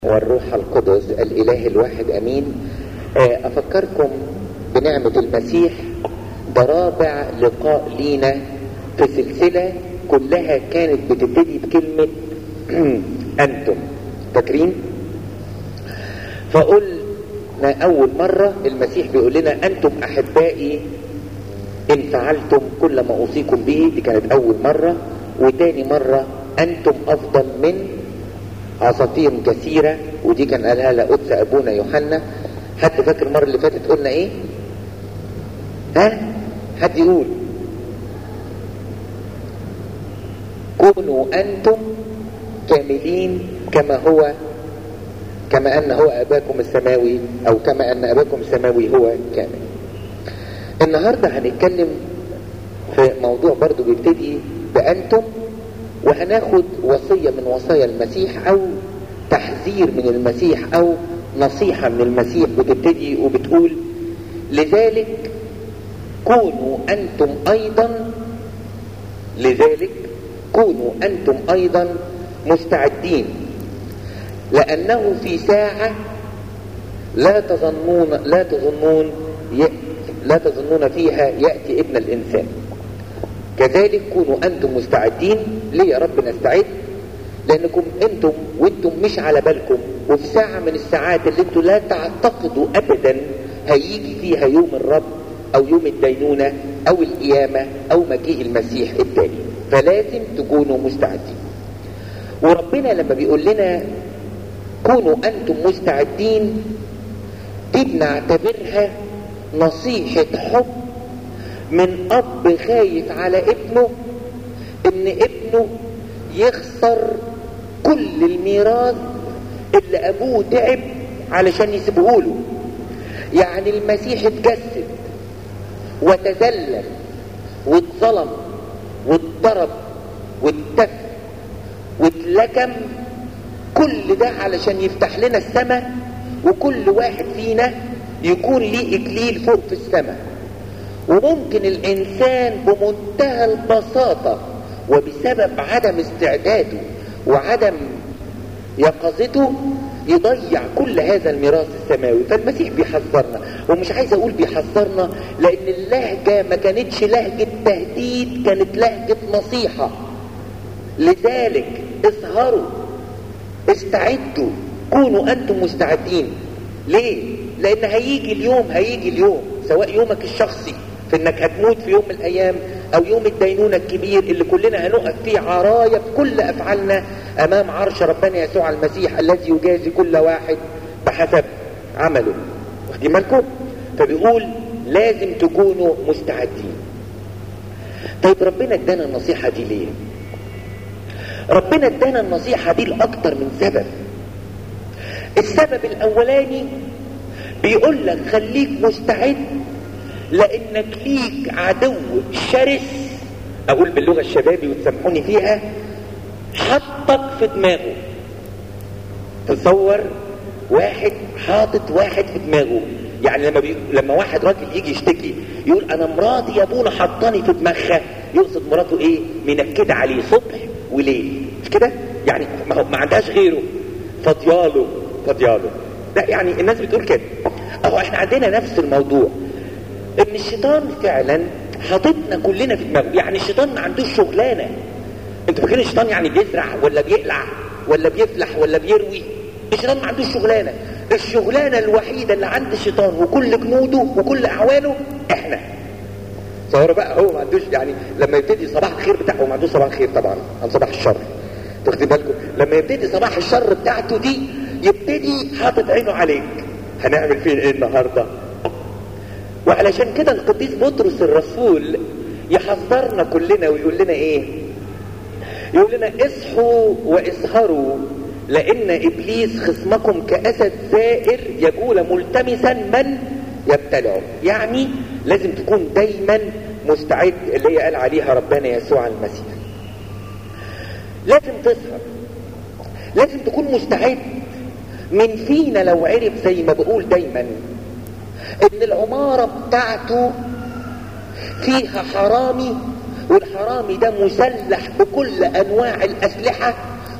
والروح القدس الإله الواحد أمين أفكركم بنعمة المسيح ده رابع لقاء لينا في سلسلة كلها كانت بتبتدي بكلمة أنتم فاكرين؟ فقلنا أول مرة المسيح بيقول لنا أنتم أحبائي إن فعلتم كل ما أوصيكم به دي كانت أول مرة وتاني مرة أنتم أفضل من عصافير كثيرة ودي كان قالها لقدس أبونا يوحنا حد فاكر المرة اللي فاتت قلنا إيه؟ ها؟ حد يقول كونوا أنتم كاملين كما هو كما أن هو أباكم السماوي أو كما أن أباكم السماوي هو كامل النهاردة هنتكلم في موضوع برضو بيبتدي بأنتم وهناخد وصية من وصايا المسيح أو تحذير من المسيح أو نصيحة من المسيح بتبتدي وبتقول لذلك كونوا أنتم أيضا لذلك كونوا أنتم أيضا مستعدين لأنه في ساعة لا تظنون لا تظنون لا تظنون فيها يأتي ابن الإنسان كذلك كونوا أنتم مستعدين ليه يا رب نستعد لأنكم أنتم وأنتم مش على بالكم وفي ساعة من الساعات اللي أنتم لا تعتقدوا أبدا هيجي فيها يوم الرب أو يوم الدينونة أو القيامة أو مجيء المسيح التاني فلازم تكونوا مستعدين وربنا لما بيقول لنا كونوا أنتم مستعدين دي بنعتبرها نصيحة حب من أب خايف على ابنه إن ابنه يخسر كل الميراث اللي أبوه تعب علشان يسيبه له يعني المسيح اتجسد وتذلل واتظلم واتضرب واتف واتلكم كل ده علشان يفتح لنا السماء وكل واحد فينا يكون ليه اكليل فوق في السماء وممكن الانسان بمنتهى البساطة وبسبب عدم استعداده وعدم يقظته يضيع كل هذا الميراث السماوي فالمسيح بيحذرنا ومش عايز اقول بيحذرنا لان اللهجة ما كانتش لهجة تهديد كانت لهجة نصيحة لذلك اسهروا استعدوا كونوا انتم مستعدين ليه لان هيجي اليوم هيجي اليوم سواء يومك الشخصي في انك هتموت في يوم من الايام او يوم الدينونة الكبير اللي كلنا هنقف فيه عراية بكل افعالنا امام عرش ربنا يسوع المسيح الذي يجازي كل واحد بحسب عمله واخدين بالكم فبيقول لازم تكونوا مستعدين طيب ربنا ادانا النصيحة دي ليه ربنا ادانا النصيحة دي لأكتر من سبب السبب الاولاني بيقول لك خليك مستعد لانك ليك عدو شرس اقول باللغة الشبابي وتسامحوني فيها حطك في دماغه تصور واحد حاطط واحد في دماغه يعني لما بي... لما واحد راجل يجي يشتكي يقول انا مراتي يا ابونا حطاني في دماغها يقصد مراته ايه منكده عليه صبح وليل مش كده يعني ما, هو ما عندهاش غيره فضياله فضياله لا يعني الناس بتقول كده اهو احنا عندنا نفس الموضوع ان الشيطان فعلا حاططنا كلنا في دماغه يعني الشيطان ما عندوش شغلانه انتوا فاكرين الشيطان يعني بيزرع ولا بيقلع ولا بيفلح ولا بيروي الشيطان ما عندوش شغلانه الشغلانه الوحيده اللي عند الشيطان وكل جنوده وكل اعوانه احنا تصوروا بقى هو ما عندوش يعني لما يبتدي صباح الخير بتاعه هو ما عندوش صباح الخير طبعا عن صباح الشر تاخدين بالكم لما يبتدي صباح الشر بتاعته دي يبتدي حاطط عينه عليك هنعمل فين ايه النهارده وعلشان كده القديس بطرس الرسول يحذرنا كلنا ويقول لنا ايه يقول لنا اصحوا واسهروا لان ابليس خصمكم كاسد زائر يجول ملتمسا من يبتلعه يعني لازم تكون دايما مستعد اللي هي قال عليها ربنا يسوع المسيح لازم تسهر لازم تكون مستعد من فينا لو عرف زي ما بقول دايما ان العمارة بتاعته فيها حرامي والحرامي ده مسلح بكل انواع الاسلحة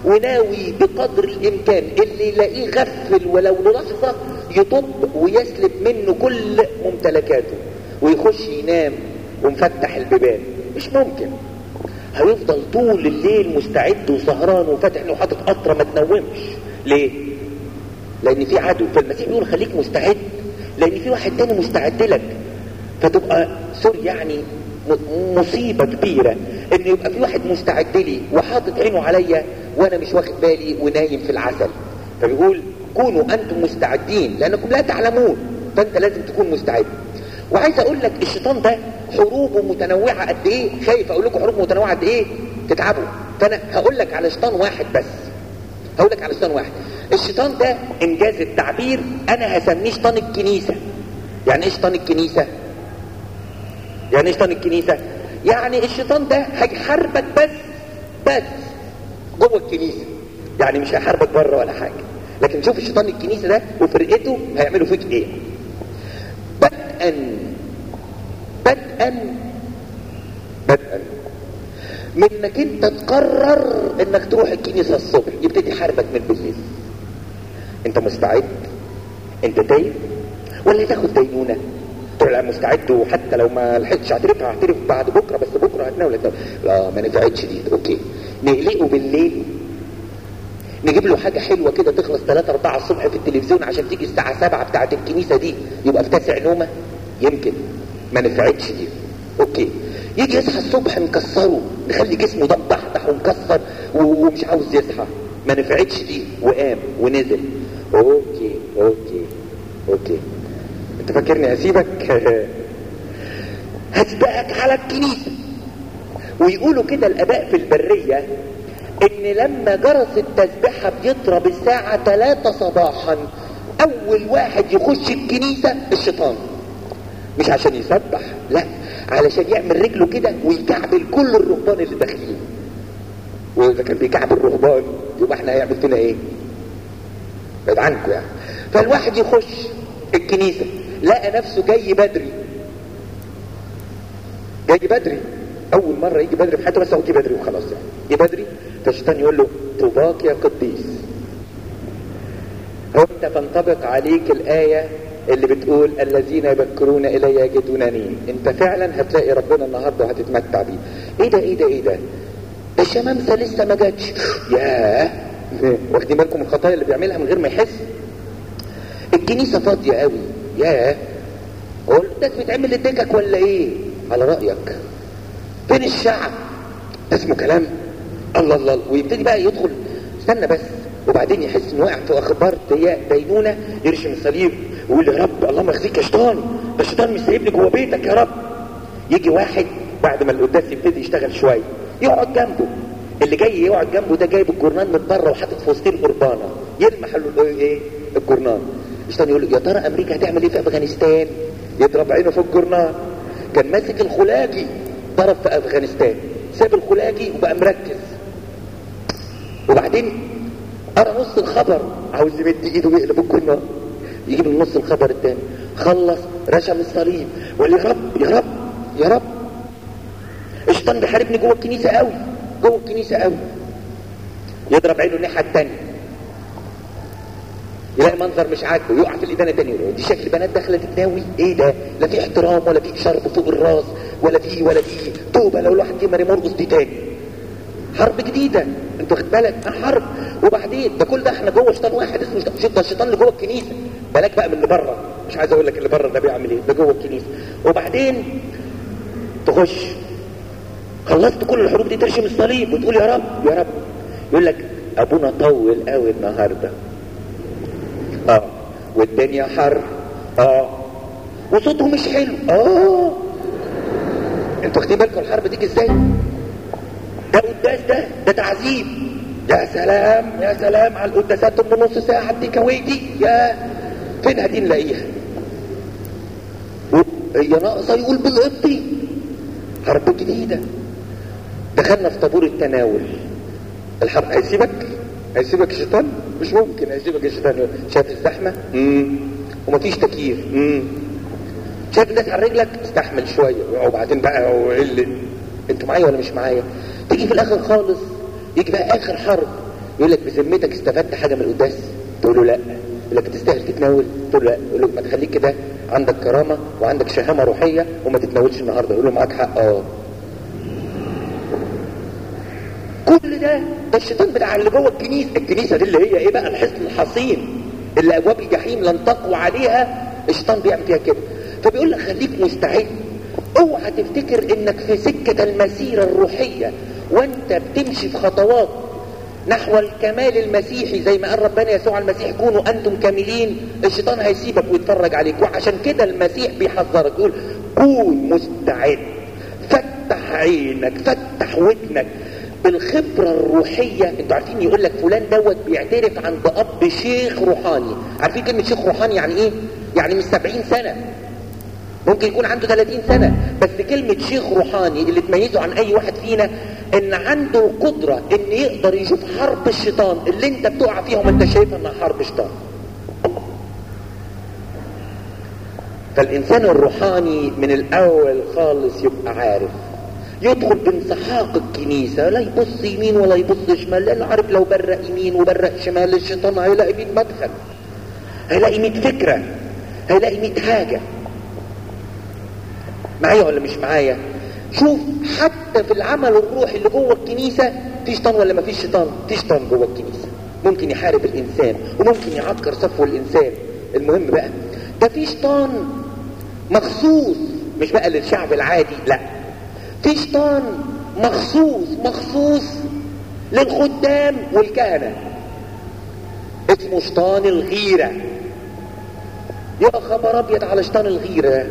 وناوي بقدر الامكان اللي يلاقيه غفل ولو للحظة يطب ويسلب منه كل ممتلكاته ويخش ينام ومفتح البيبان مش ممكن هيفضل طول الليل مستعد وسهران وفاتح له حاطط قطره ما تنومش ليه لان في عدو فالمسيح بيقول خليك مستعد لان في واحد تاني مستعد لك فتبقى سوري يعني مصيبة كبيرة ان يبقى في واحد مستعد لي وحاطط عينه عليا وانا مش واخد بالي ونايم في العسل فبيقول كونوا انتم مستعدين لانكم لا تعلمون فانت لازم تكون مستعد وعايز اقول لك الشيطان ده حروبه متنوعة قد ايه خايف اقول لكم حروب متنوعة قد ايه تتعبوا فانا هقول لك على شيطان واحد بس هقول لك على شيطان واحد الشيطان ده انجاز التعبير انا هسميه شيطان الكنيسة يعني ايه شيطان الكنيسة يعني ايه شيطان الكنيسة يعني الشيطان ده هيحاربك بس بس جوه الكنيسة يعني مش هيحاربك بره ولا حاجة لكن شوف الشيطان الكنيسة ده وفرقته هيعملوا فيك ايه بدءا بدءا بدءا من انك انت تقرر انك تروح الكنيسة الصبح يبتدي يحاربك من بالليل انت مستعد انت تايه ولا تاخد دينونة تقول انا مستعد وحتى لو ما لحقتش اعترف هعترف بعد بكره بس بكره هتناول لا ما نفعتش دي اوكي نقلقه بالليل نجيب له حاجة حلوة كده تخلص 3 4 الصبح في التلفزيون عشان تيجي الساعة 7 بتاعة الكنيسة دي يبقى في تاسع نومة يمكن ما نفعتش دي اوكي يجي يصحى الصبح نكسره نخلي جسمه ضحضح ومكسر ومش عاوز يصحى ما نفعتش دي وقام ونزل اوكي اوكي اوكي انت فاكرني اسيبك هسبقك على الكنيسة ويقولوا كده الاباء في البرية ان لما جرس التسبيحة بيضرب الساعة 3 صباحا اول واحد يخش الكنيسة الشيطان مش عشان يسبح لا علشان يعمل رجله كده ويكعبل كل الرهبان اللي داخلين واذا كان بيكعبل الرهبان يبقى احنا هيعمل فينا ايه بعد عنكم يعني فالواحد يخش الكنيسة لقى نفسه جاي بدري جاي بدري اول مرة يجي بدري في حياته بس هو جه بدري وخلاص يعني جه بدري فالشيطان يقول له طوباك يا قديس هو انت تنطبق عليك الآية اللي بتقول الذين يبكرون الي يجدونني انت فعلا هتلاقي ربنا النهارده وهتتمتع بيه ايه ده ايه ده ايه ده ده الشمامسه لسه ما جاتش ياه واخدين بالكم الخطايا اللي بيعملها من غير ما يحس الكنيسه فاضيه قوي ياه هو ده بيتعمل لديكك ولا ايه على رايك فين الشعب ده اسمه كلام الله الله ويبتدي بقى يدخل استنى بس وبعدين يحس انه وقع في اخبار دينونه يرشم الصليب ويقول يا رب اللهم يخزيك يا شيطان ده الشيطان مش سايبني جوه بيتك يا رب يجي واحد بعد ما القداس يبتدي يشتغل شويه يقعد جنبه اللي جاي يقعد جنبه ده جايب الجرنان من بره وحاطط في وسطين قربانه يلمح له ايه الجرنان الشيطان يقول له يا ترى امريكا هتعمل ايه في افغانستان يضرب عينه في الجرنان كان ماسك الخلاجي ضرب في افغانستان ساب الخلاجي وبقى مركز وبعدين قرا نص الخبر عاوز يمد ايده ويقلب الجرنان يجيب من نص الخبر التاني خلص رشم الصليب وقال يا رب يا رب يا رب الشيطان بيحاربني جوه الكنيسه قوي جوه الكنيسه قوي يضرب عينه الناحيه التانيه يلاقي منظر مش عاجبه يقع في الإدانة تاني دي شكل بنات داخله تتناوي ايه ده لا في احترام ولا في شرب فوق الراس ولا في ولا في توبه لو الواحد جه مريم مرقص دي تاني حرب جديده انت واخد بالك حرب وبعدين ده كل ده احنا جوه شيطان واحد اسمه ده الشيطان اللي جوه الكنيسه بالك بقى من اللي بره مش عايز اقول لك اللي بره ده بيعمل ايه ده جوه الكنيسه وبعدين تخش خلصت كل الحروب دي ترشم الصليب وتقول يا رب يا رب يقول لك ابونا طول قوي النهارده اه والدنيا حر اه وصوته مش حلو اه انتوا واخدين بالكم الحرب تيجي ازاي ده قداس ده ده تعذيب يا سلام يا سلام على القداسات ام نص ساعه التيك اواي دي يا فين هدي نلاقيها هي ناقصه يقول بالقبطي حرب جديده دخلنا في طابور التناول الحرب هيسيبك هيسيبك الشيطان مش ممكن هيسيبك الشيطان شايف الزحمه امم ومفيش تكييف امم شايف الناس على رجلك استحمل شويه وبعدين بقى وقل انتوا معايا ولا مش معايا تيجي في الاخر خالص يجي بقى اخر حرب يقول لك بذمتك استفدت حاجه من القداس تقول له لا يقول لك تستاهل تتناول تقول له لا يقول له ما تخليك كده عندك كرامه وعندك شهامه روحيه وما تتناولش النهارده يقول له معاك حق اه كل ده ده الشيطان بتاع اللي جوه الكنيسه الكنيسه دي اللي هي ايه بقى الحصن الحصين اللي ابواب الجحيم لن تقوى عليها الشيطان بيعمل فيها كده فبيقول لك خليك مستعد اوعى تفتكر انك في سكه المسيره الروحيه وانت بتمشي في خطوات نحو الكمال المسيحي زي ما قال ربنا يسوع المسيح كونوا انتم كاملين الشيطان هيسيبك ويتفرج عليك وعشان كده المسيح بيحذرك يقول كون مستعد فتح عينك فتح ودنك بالخبرة الروحية انتوا عارفين يقول لك فلان دوت بيعترف عند اب شيخ روحاني عارفين كلمة شيخ روحاني يعني ايه يعني مش 70 سنة ممكن يكون عنده 30 سنة بس كلمة شيخ روحاني اللي تميزه عن اي واحد فينا ان عنده القدرة ان يقدر يشوف حرب الشيطان اللي انت بتقع فيها وما انت شايفها انها حرب شيطان فالانسان الروحاني من الاول خالص يبقى عارف يدخل بانسحاق الكنيسة لا يبص يمين ولا يبص شمال لانه عارف لو برق يمين وبرق شمال الشيطان هيلاقي 100 مدخل هيلاقي 100 فكرة هيلاقي 100 حاجة معايا ولا مش معايا شوف حتى في العمل الروحي اللي جوه الكنيسة في شيطان ولا ما فيش شيطان في شيطان جوه الكنيسة ممكن يحارب الانسان وممكن يعكر صفو الانسان المهم بقى ده في شيطان مخصوص مش بقى للشعب العادي لا في شيطان مخصوص مخصوص للخدام والكهنة اسمه شيطان الغيرة يا خبر ابيض على شيطان الغيرة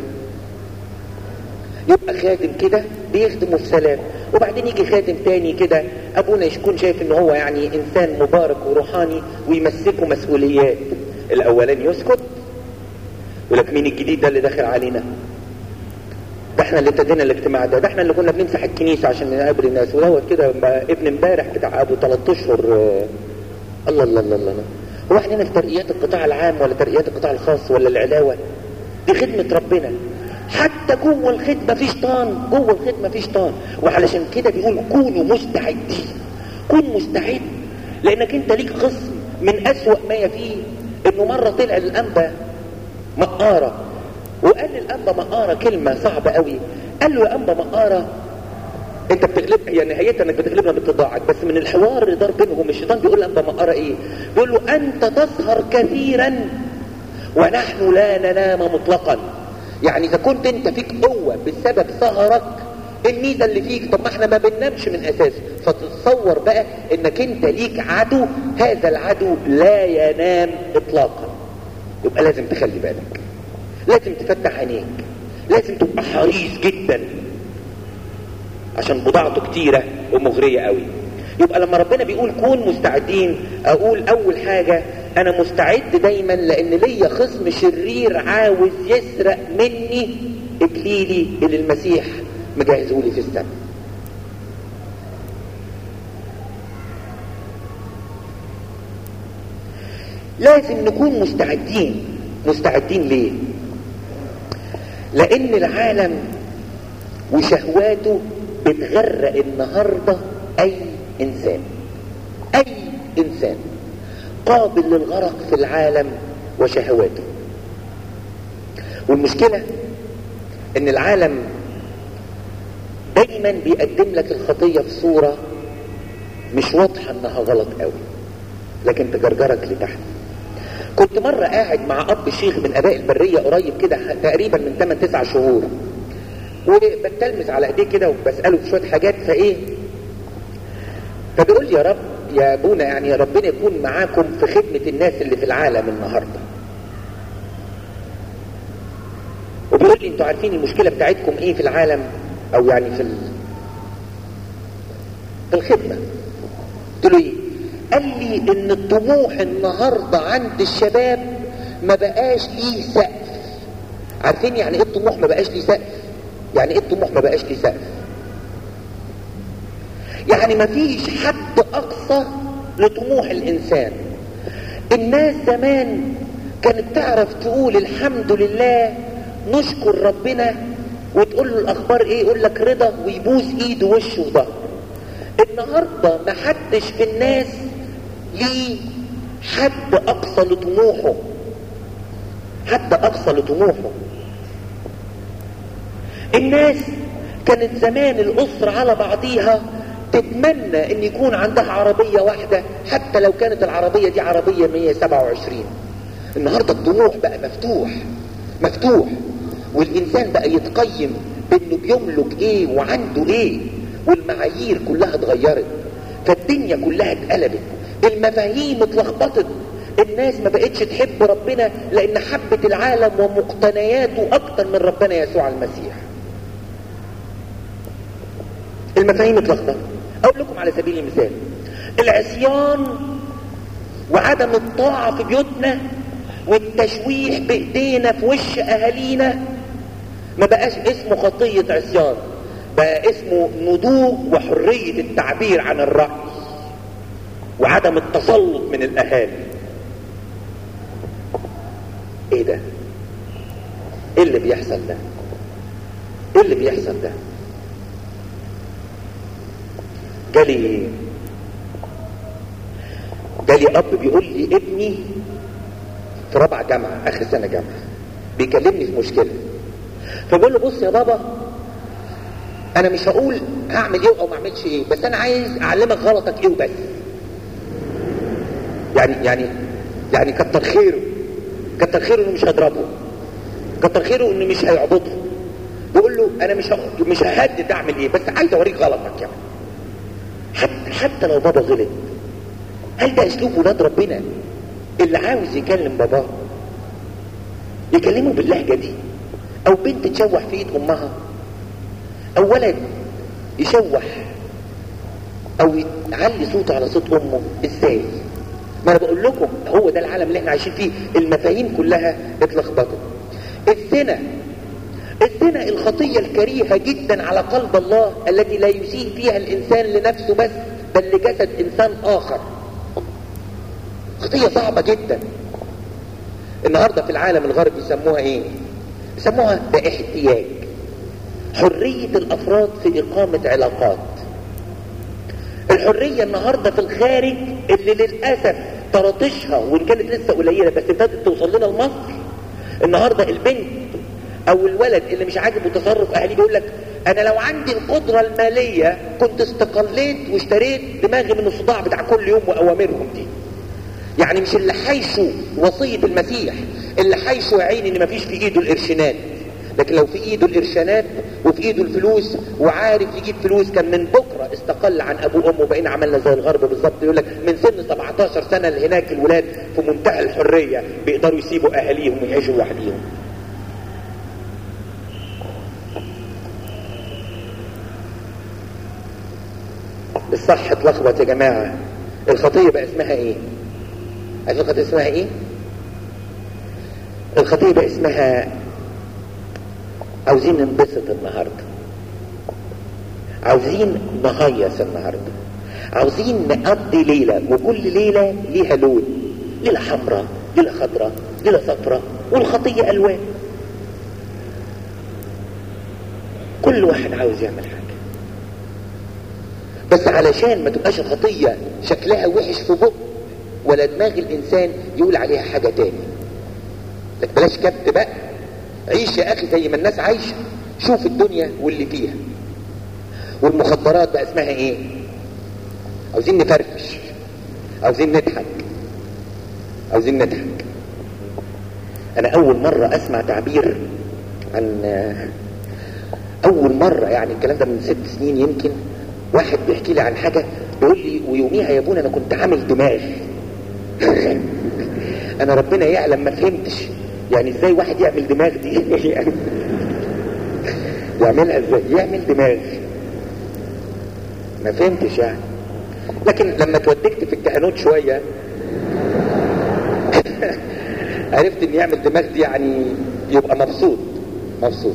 يبقى خادم كده بيخدمه في سلام وبعدين يجي خادم تاني كده ابونا يكون شايف ان هو يعني انسان مبارك وروحاني ويمسكه مسؤوليات الاولاني يسكت يقول لك مين الجديد ده اللي داخل علينا ده احنا اللي ابتدينا الاجتماع ده ده احنا اللي كنا بنمسح الكنيسه عشان نقابل الناس ودوت كده ابن امبارح بتاع ابو 3 اشهر اه الله الله الله الله هو احنا هنا في ترقيات القطاع العام ولا ترقيات القطاع الخاص ولا العلاوه دي خدمه ربنا حتى جوه الخدمه في شيطان جوه الخدمه في شيطان وعلشان كده بيقول كونوا مستعدين كن مستعد لانك انت ليك خصم من اسوأ ما فيه انه مره طلع الانبا مقاره وقال للأنبا مقارة كلمة صعبة قوي قال له يا أنبا مقارة انت بتغلب يعني نهايتها انك بتغلبنا باتضاعك بس من الحوار اللي دار بينهم الشيطان بيقول لأنبا مقارة ايه بيقول له انت تسهر كثيرا ونحن لا ننام مطلقا يعني اذا كنت انت فيك قوة بسبب سهرك الميزة اللي فيك طب ما احنا ما بننامش من اساسه فتتصور بقى انك انت ليك عدو هذا العدو لا ينام اطلاقا يبقى لازم تخلي بالك لازم تفتح عينيك لازم تبقى حريص جدا عشان بضاعته كتيرة ومغرية قوي يبقى لما ربنا بيقول كون مستعدين اقول اول حاجة انا مستعد دايما لان ليا خصم شرير عاوز يسرق مني اكليلي اللي المسيح مجهزهولي في السماء لازم نكون مستعدين مستعدين ليه لان العالم وشهواته بتغرق النهاردة اي انسان اي انسان قابل للغرق في العالم وشهواته والمشكلة ان العالم دايما بيقدم لك الخطية في صورة مش واضحة انها غلط قوي لكن تجرجرك لتحت كنت مرة قاعد مع اب شيخ من اباء البرية قريب كده تقريبا من 8 9 شهور وبتلمس على ايديه كده وبسأله في شوية حاجات فايه فبيقول لي يا رب يا ابونا يعني ربنا يكون معاكم في خدمة الناس اللي في العالم النهاردة وبيقول لي انتوا عارفين المشكلة بتاعتكم ايه في العالم او يعني في ال... في الخدمة قلت له ايه قال لي ان الطموح النهاردة عند الشباب ما بقاش ليه سقف عارفين يعني ايه الطموح ما بقاش ليه سقف يعني ايه الطموح ما بقاش ليه سقف يعني ما فيش حد اقصى لطموح الانسان الناس زمان كانت تعرف تقول الحمد لله نشكر ربنا وتقول له الاخبار ايه يقول لك رضا ويبوس ايده وشه وظهره النهارده ما حدش في الناس ليه حد اقصى لطموحه حد اقصى لطموحه الناس كانت زمان الاسرة على بعضيها تتمنى ان يكون عندها عربية واحدة حتى لو كانت العربية دي عربية 127 النهاردة الطموح بقى مفتوح مفتوح والانسان بقى يتقيم بانه بيملك ايه وعنده ايه والمعايير كلها اتغيرت فالدنيا كلها اتقلبت المفاهيم اتلخبطت الناس ما بقتش تحب ربنا لان حبت العالم ومقتنياته اكتر من ربنا يسوع المسيح المفاهيم اتلخبطت اقول لكم على سبيل المثال العصيان وعدم الطاعة في بيوتنا والتشويح بايدينا في وش اهالينا ما بقاش اسمه خطية عصيان بقى اسمه نضوج وحرية التعبير عن الرأي وعدم التسلط من الاهالي ايه ده ايه اللي بيحصل ده ايه اللي بيحصل ده جالي جالي اب بيقول لي ابني في رابعه جامعه اخر سنه جامعه بيكلمني في مشكله فبقول له بص يا بابا انا مش هقول هعمل ايه او ما اعملش ايه بس انا عايز اعلمك غلطك ايه وبس يعني يعني يعني كتر خيره كتر خيره انه مش هضربه كتر خيره انه مش هيعبطه بقول له انا مش ه... مش ههدد اعمل ايه بس عايز اوريك غلطك يعني حتى حتى لو بابا غلط هل ده اسلوب ولاد ربنا اللي عاوز يكلم باباه يكلمه باللهجه دي او بنت تشوح في ايد امها او ولد يشوح او يعلي صوته على صوت امه ازاي ما انا بقول لكم هو ده العالم اللي احنا عايشين فيه المفاهيم كلها اتلخبطت الزنا الزنا الخطية الكريهة جدا على قلب الله التي لا يسيء فيها الإنسان لنفسه بس بل لجسد إنسان آخر خطية صعبة جدا النهاردة في العالم الغربي يسموها إيه؟ يسموها ده احتياج حرية الأفراد في إقامة علاقات الحرية النهاردة في الخارج اللي للأسف طرطشها وإن كانت لسه قليلة بس ابتدت توصل لنا لمصر النهاردة البنت او الولد اللي مش عاجبه تصرف اهلي بيقول لك انا لو عندي القدرة المالية كنت استقليت واشتريت دماغي من الصداع بتاع كل يوم واوامرهم دي يعني مش اللي حيشوا وصية المسيح اللي حيشوا يا عيني ان مفيش في ايده القرشينات لكن لو في ايده القرشانات وفي ايده الفلوس وعارف يجيب فلوس كان من بكره استقل عن ابوه وامه بقينا عملنا زي الغرب بالظبط يقول لك من سن 17 سنه لهناك الولاد في منتهى الحريه بيقدروا يسيبوا اهاليهم ويعيشوا لوحديهم الصح اتلخبط يا جماعة الخطية بقى اسمها ايه عارفين الخطية اسمها ايه الخطية بقى اسمها عاوزين ننبسط النهاردة عاوزين نهيص النهاردة عاوزين نقضي ليلة وكل ليلة ليها لون ليلة حمراء ليلة خضراء ليلة صفراء والخطية ألوان كل واحد عاوز يعمل حاجة بس علشان ما تبقاش الخطية شكلها وحش في بق ولا دماغ الإنسان يقول عليها حاجة تاني لك بلاش كبت بقى عيش يا أخي زي ما الناس عايشة شوف الدنيا واللي فيها والمخدرات بقى اسمها ايه عاوزين نفرفش عاوزين نضحك عاوزين نضحك انا اول مرة اسمع تعبير عن اول مرة يعني الكلام ده من ست سنين يمكن واحد بيحكي لي عن حاجة بيقول لي ويوميها يا ابونا انا كنت عامل دماغ انا ربنا يعلم ما فهمتش يعني ازاي واحد يعمل دماغ دي يعني يعملها ازاي يعمل دماغ ما فهمتش يعني لكن لما اتودكت في الكهنوت شوية عرفت ان يعمل دماغ دي يعني يبقى مبسوط مبسوط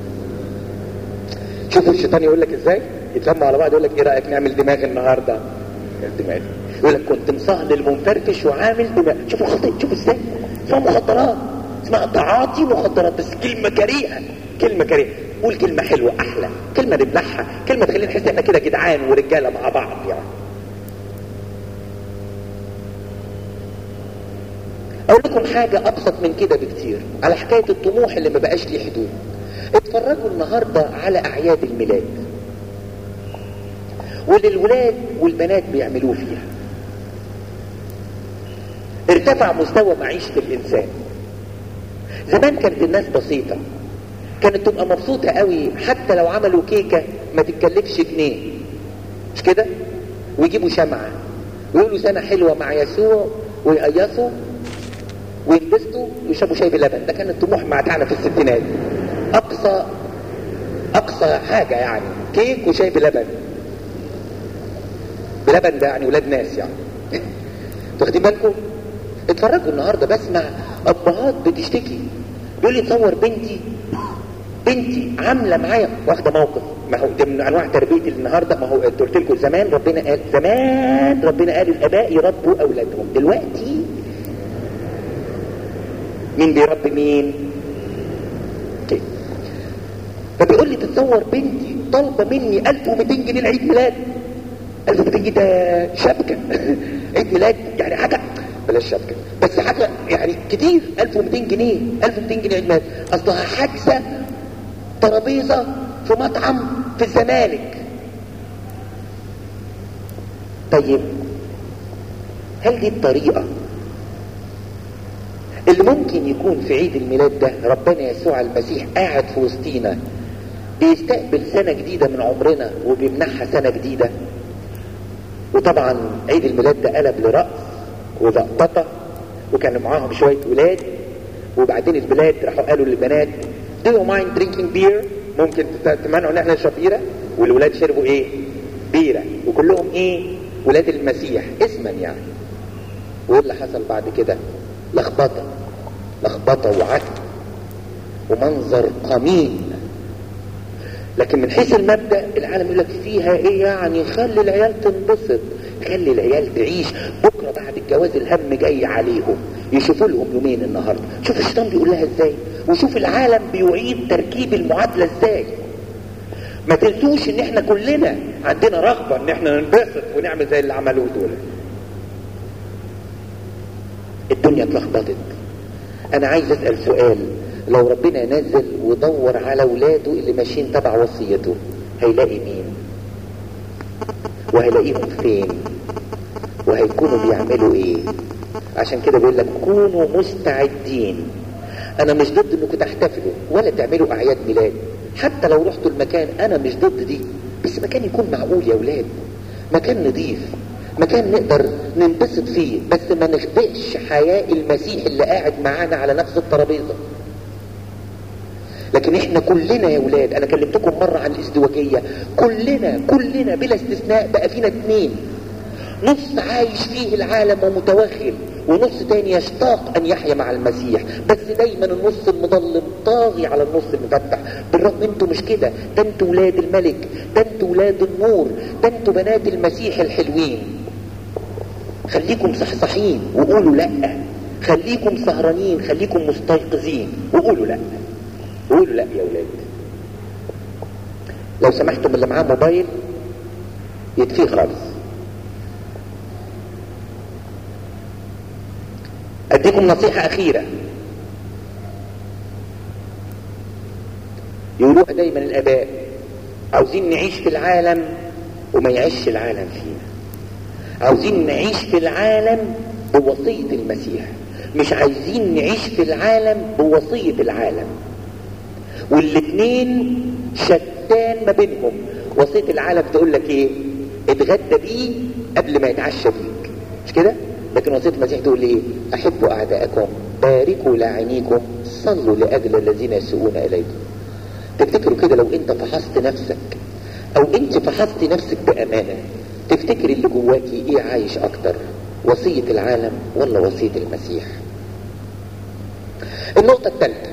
شوفوا الشيطان يقول لك ازاي يتلموا على بعض يقول لك ايه رايك نعمل دماغ النهارده دماغ يقول لك كنت مصهل المنفرفش وعامل دماغ شوفوا الخطيط شوفوا ازاي اسمها مخدرات اسمها تعاطي مخدرات بس كلمه كريهه كلمه كريهه قول كلمه حلوه احلى كلمه نبلعها كلمه تخلينا نحس احنا كده جدعان ورجاله مع بعض يعني اقول لكم حاجة ابسط من كده بكتير على حكاية الطموح اللي ما بقاش ليه حدود اتفرجوا النهاردة على اعياد الميلاد واللي الولاد والبنات بيعملوه فيها ارتفع مستوى معيشة الانسان زمان كانت الناس بسيطة كانت تبقى مبسوطة قوي حتى لو عملوا كيكة ما تتكلفش جنيه مش كده ويجيبوا شمعة ويقولوا سنة حلوة مع يسوع ويقيصوا ويلبسوا ويشربوا شاي بلبن ده كان الطموح بتاعنا في الستينات اقصى اقصى حاجة يعني كيك وشاي بلبن بلبن ده يعني ولاد ناس يعني واخدين بالكم اتفرجوا النهارده بسمع ابهات بتشتكي بيقول لي تصور بنتي بنتي عامله معايا واخده موقف ما هو ده من انواع تربيه النهارده ما هو قلت لكم زمان ربنا قال زمان ربنا قال الاباء يربوا اولادهم دلوقتي مين بيربي مين كده فبيقول لي تتصور بنتي طالبه مني 1200 جنيه لعيد ميلاد 1200 جنيه ده شبكه عيد ميلاد يعني حاجه بلاش شبكه بس حاجه يعني كتير 1200 جنيه 1200 جنيه عيد ميلاد اصلها حاجزه ترابيزه في مطعم في الزمالك طيب هل دي الطريقه اللي ممكن يكون في عيد الميلاد ده ربنا يسوع المسيح قاعد في وسطينا بيستقبل سنة جديدة من عمرنا وبيمنحها سنة جديدة وطبعا عيد الميلاد ده قلب لرأس وزقططة وكان معاهم شوية ولاد وبعدين البلاد راحوا قالوا للبنات do you mind drinking beer ممكن تمنعوا ان احنا نشرب بيرة والولاد شربوا ايه بيرة وكلهم ايه ولاد المسيح اسما يعني وايه اللي حصل بعد كده لخبطة لخبطة وعك ومنظر قمين لكن من حيث المبدأ العالم يقول لك فيها ايه يعني خلي العيال تنبسط خلي العيال تعيش بكرة بعد الجواز الهم جاي عليهم يشوفوا لهم يومين النهاردة شوف الشيطان بيقول لها ازاي وشوف العالم بيعيد تركيب المعادلة ازاي ما تنسوش ان احنا كلنا عندنا رغبة ان احنا ننبسط ونعمل زي اللي عملوه دول الدنيا اتلخبطت انا عايز اسأل سؤال لو ربنا نزل ودور على ولاده اللي ماشيين تبع وصيته هيلاقي مين وهيلاقيهم فين وهيكونوا بيعملوا ايه عشان كده بيقول لك كونوا مستعدين انا مش ضد انكم تحتفلوا ولا تعملوا اعياد ميلاد حتى لو رحتوا المكان انا مش ضد دي بس مكان يكون معقول يا ولاد مكان نظيف مكان نقدر ننبسط فيه بس ما نخبئش حياء المسيح اللي قاعد معانا على نفس الترابيزه لكن احنا كلنا يا ولاد انا كلمتكم مرة عن الازدواجية كلنا كلنا بلا استثناء بقى فينا اتنين نص عايش فيه العالم ومتوغل ونص تاني يشتاق ان يحيا مع المسيح بس دايما النص المظلم طاغي على النص المفتح بالرغم انتوا مش كده ده انتوا ولاد الملك ده انتوا ولاد النور ده انتوا بنات المسيح الحلوين خليكم صحصحين وقولوا لا خليكم سهرانين خليكم مستيقظين وقولوا لا قولوا لا يا ولاد لو سمحتم اللي معاه موبايل يطفيه خالص اديكم نصيحة اخيرة يقولوها دايما الاباء عاوزين نعيش في العالم وما يعيش العالم فينا عاوزين نعيش في العالم بوصية المسيح مش عايزين نعيش في العالم بوصية العالم والاثنين شتان ما بينهم وصية العالم تقول لك ايه اتغدى بيه قبل ما يتعشى بيك مش كده لكن وصية المسيح تقول ايه احبوا اعدائكم باركوا لاعينيكم صلوا لاجل الذين يسوءون اليكم تفتكروا كده لو انت فحصت نفسك او انت فحصت نفسك بامانة تفتكر اللي جواكي ايه عايش اكتر وصية العالم ولا وصية المسيح النقطة الثالثة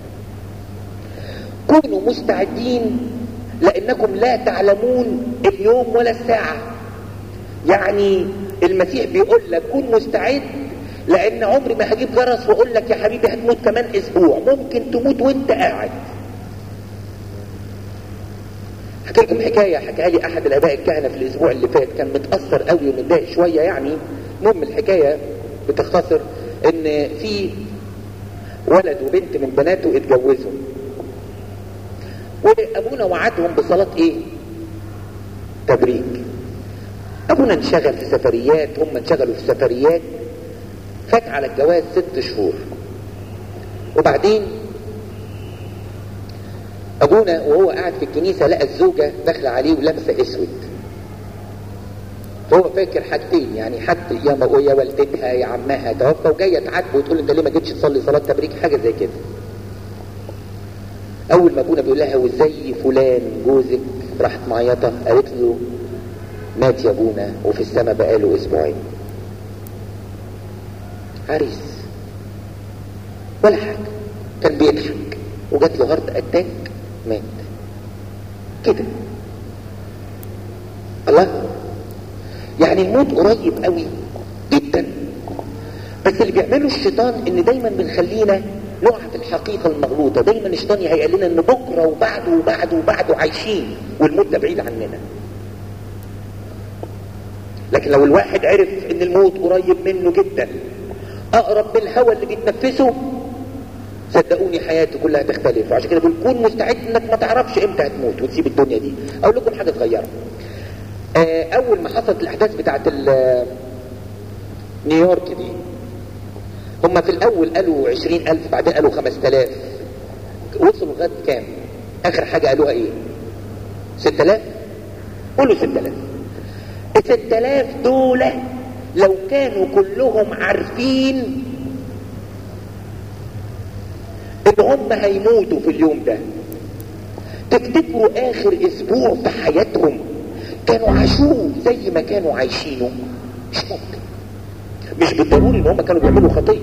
كونوا مستعدين لانكم لا تعلمون اليوم ولا الساعة يعني المسيح بيقول لك كن مستعد لان عمري ما هجيب جرس واقول لك يا حبيبي هتموت كمان اسبوع ممكن تموت وانت قاعد حكي لكم حكاية حكاها لي احد الاباء الكهنة في الاسبوع اللي فات كان متأثر قوي ومتضايق شوية يعني المهم الحكاية بتختصر ان في ولد وبنت من بناته اتجوزوا وابونا وعدهم بصلاة ايه تبريك ابونا انشغل في سفريات هم انشغلوا في سفريات فات على الجواز ست شهور وبعدين ابونا وهو قاعد في الكنيسة لقى الزوجة داخلة عليه ولابسة اسود فهو فاكر حاجتين يعني حد يا م- يا والدتها يا عمها توفى وجايه تعاتبه وتقول انت ليه ما جيتش تصلي صلاه تبريك حاجه زي كده اول ما ابونا بيقول لها وازاي فلان جوزك راحت معيطه قالت له مات يا ابونا وفي السماء بقاله اسبوعين عريس ولا حاجه كان بيضحك وجات له هارت اتاك مات كده الله يعني الموت قريب قوي جدا بس اللي بيعمله الشيطان ان دايما بنخلينا نقع في الحقيقة المغلوطة دايما الشيطان هيقول لنا ان بكرة وبعده وبعده وبعده عايشين والموت ده بعيد عننا لكن لو الواحد عرف ان الموت قريب منه جدا اقرب بالهوى اللي بيتنفسه صدقوني حياته كلها تختلف وعشان كده بقول كون مستعد انك ما تعرفش امتى هتموت وتسيب الدنيا دي اقول لكم حاجه صغيره آه، اول ما حصلت الاحداث بتاعت ال- نيويورك دي هم في الاول قالوا عشرين الف بعدين قالوا خمس تلاف وصلوا لغايه كام اخر حاجه قالوها ايه ست تلاف قولوا ست تلاف الست تلاف دول لو كانوا كلهم عارفين ان هم هيموتوا في اليوم ده تفتكروا اخر اسبوع في حياتهم كانوا عاشوه زي ما كانوا عايشينه مش ممكن مش بالضروري ان هم كانوا بيعملوا خطيه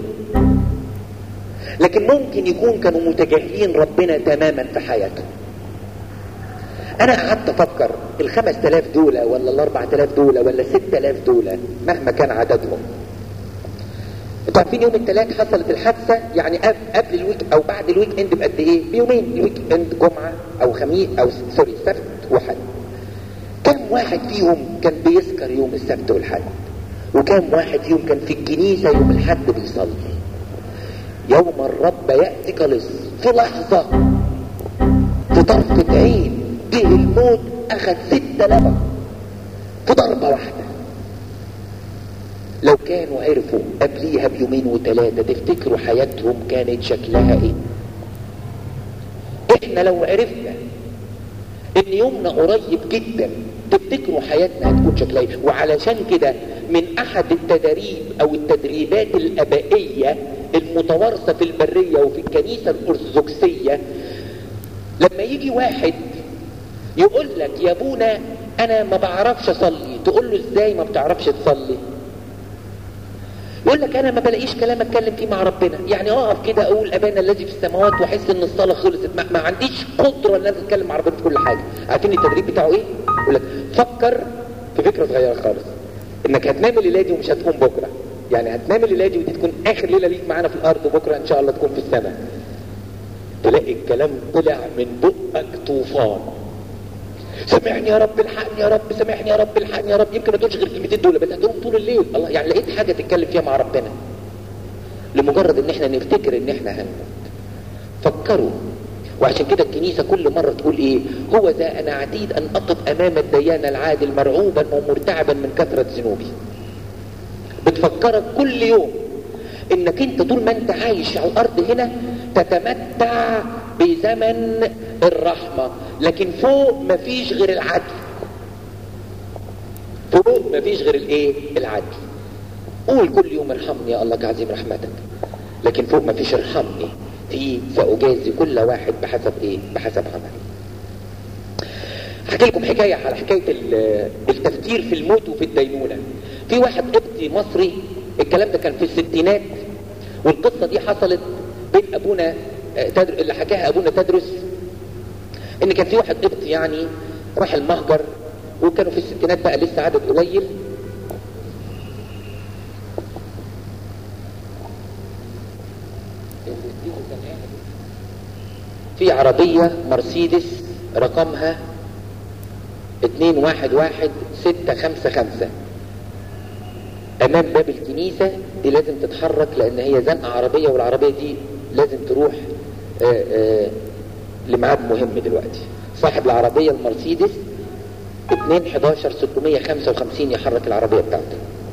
لكن ممكن يكون كانوا متجاهلين ربنا تماما في حياتهم انا قعدت افكر الخمس تلاف دول ولا الاربع تلاف دول ولا ست تلاف دول مهما كان عددهم انتوا عارفين يوم الثلاث حصلت الحادثه يعني قبل قبل الويك او بعد الويك اند بقد ايه؟ بيومين الويك اند جمعه او خميس او سوري سبت وحد. كم واحد فيهم كان بيسكر يوم السبت والحد؟ وكم واحد فيهم كان في الكنيسه يوم الحد بيصلي؟ يوم الرب ياتي كلص في لحظه في طرفه عين جه الموت اخذ ست لبن في ضربه واحده لو كانوا عرفوا قبليها بيومين وثلاثة تفتكروا حياتهم كانت شكلها ايه احنا لو عرفنا ان يومنا قريب جدا تفتكروا حياتنا هتكون شكلها ايه وعلشان كده من احد التدريب او التدريبات الابائية المتوارثة في البرية وفي الكنيسة الارثوذكسية لما يجي واحد يقول لك يا ابونا انا ما بعرفش اصلي تقول له ازاي ما بتعرفش تصلي يقول لك انا ما بلاقيش كلام اتكلم فيه مع ربنا يعني اقف كده اقول ابانا الذي في السماوات واحس ان الصلاه خلصت ما, ما عنديش قدره ان انا اتكلم مع ربنا في كل حاجه عارفين التدريب بتاعه ايه يقول لك فكر في فكره صغيره خالص انك هتنام الليله دي ومش هتقوم بكره يعني هتنام الليله دي ودي تكون اخر ليله ليك معانا في الارض وبكره ان شاء الله تكون في السماء تلاقي الكلام طلع من بقك طوفان سامحني يا رب الحقني يا رب سامحني يا رب الحقني يا رب يمكن ما تقولش غير الكلمتين دول بس هتقولهم طول الليل الله يعني لقيت حاجه تتكلم فيها مع ربنا لمجرد ان احنا نفتكر ان احنا هنموت فكروا وعشان كده الكنيسة كل مرة تقول ايه هو ذا انا عتيد ان اقف امام الديان العادل مرعوبا ومرتعبا من كثرة ذنوبي بتفكرك كل يوم انك انت طول ما انت عايش على الارض هنا تتمتع بزمن الرحمة لكن فوق مفيش غير العدل فوق مفيش غير الايه العدل قول كل يوم ارحمني يا الله كعظيم رحمتك لكن فوق مفيش ارحمني في سأجازي كل واحد بحسب ايه بحسب عمله احكي لكم حكايه على حكايه التفكير في الموت وفي الدينونه في واحد قبطي مصري الكلام ده كان في الستينات والقصه دي حصلت بين ابونا تدر... اللي حكاها ابونا تدرس ان كان في واحد قبطي يعني راح المهجر وكانوا في الستينات بقى لسه عدد قليل في عربية مرسيدس رقمها اتنين واحد واحد ستة خمسة خمسة امام باب الكنيسة دي لازم تتحرك لان هي زنقة عربية والعربية دي لازم تروح آآ آآ لميعاد مهم دلوقتي صاحب العربية المرسيدس 2 11 655 يحرك العربية بتاعته